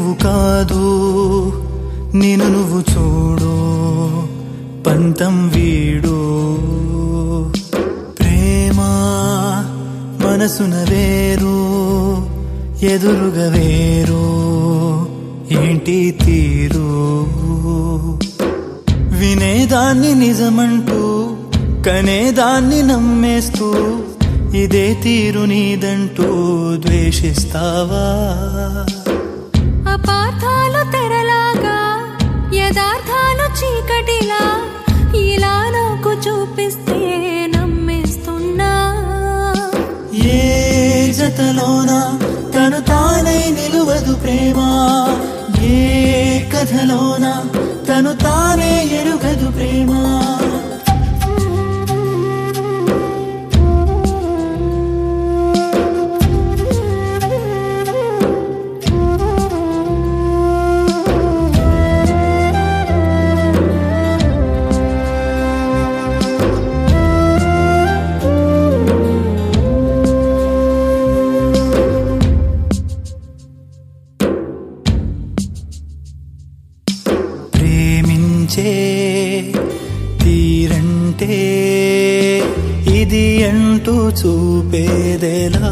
నువ్వు కాదు నేను నువ్వు చూడు పంతం వీడు ప్రేమ మనసున వేరు ఎదురుగా వేరు ఏంటి తీరు వినేదాన్ని నిజమంటూ కనేదాన్ని నమ్మేస్తూ ఇదే తీరు నీదంటూ ద్వేషిస్తావా అపార్థాలు తెరలాగా యథార్థాలు చీకటిలా ఇలా నాకు చూపిస్తే నమ్మేస్తున్నా ఏ జతలోన తను తానై నిలువదు ప్రేమ ఏ కథలోన తను తానే ఎరుగదు ప్రేమ ప్రేమించే తీరంటే ఇది అంటూ చూపేదెలా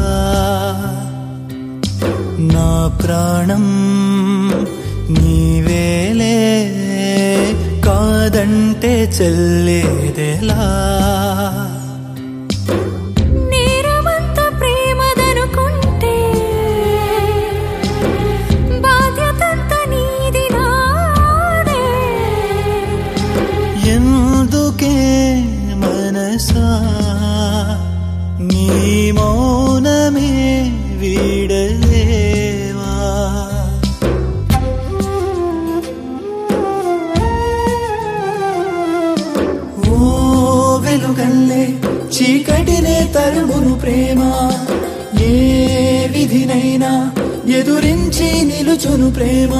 నా ప్రాణం నీవేలే కాదంటే చెల్లేదెలా నేరమంత ప్రేమదనుకుంటే బాధ్యతంత నీది నాదే ఎందుకే మనసా నీ మౌనమే వీడలేవా ఓ వెలుగల్లే చీకటినే తరుమును ప్రేమ ఏ విధినైనా ఎదురించి నిలుచును ప్రేమ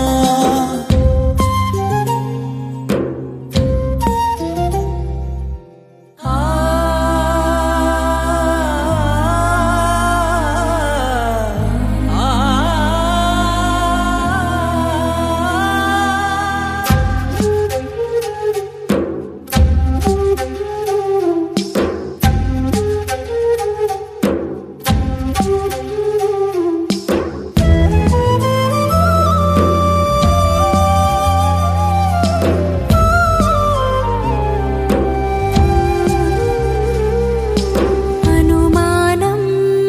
అనుమానం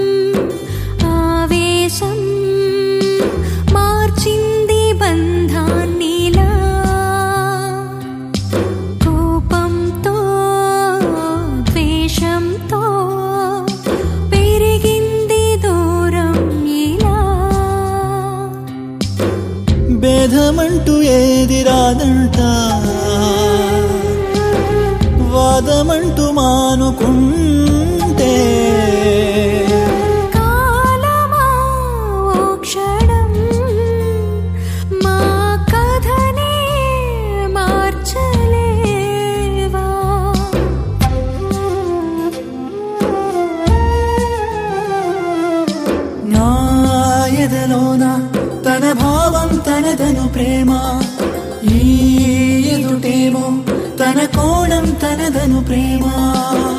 ఆవేశం మార్చింది బంధాన్నిలా కోపంతో ద్వేషంతో పెరిగింది దూరం ఇలా భేదమంటూ ఏది రాదంట వాదమంటూ మానుకుంటే కాలమా ఓ క్షణం మా కథనే మార్చలేవా నా ఎదలోన తన భావం తనదను ప్రేమ ఈ ఎదుటేమో తన కోణం తనదను ప్రేమ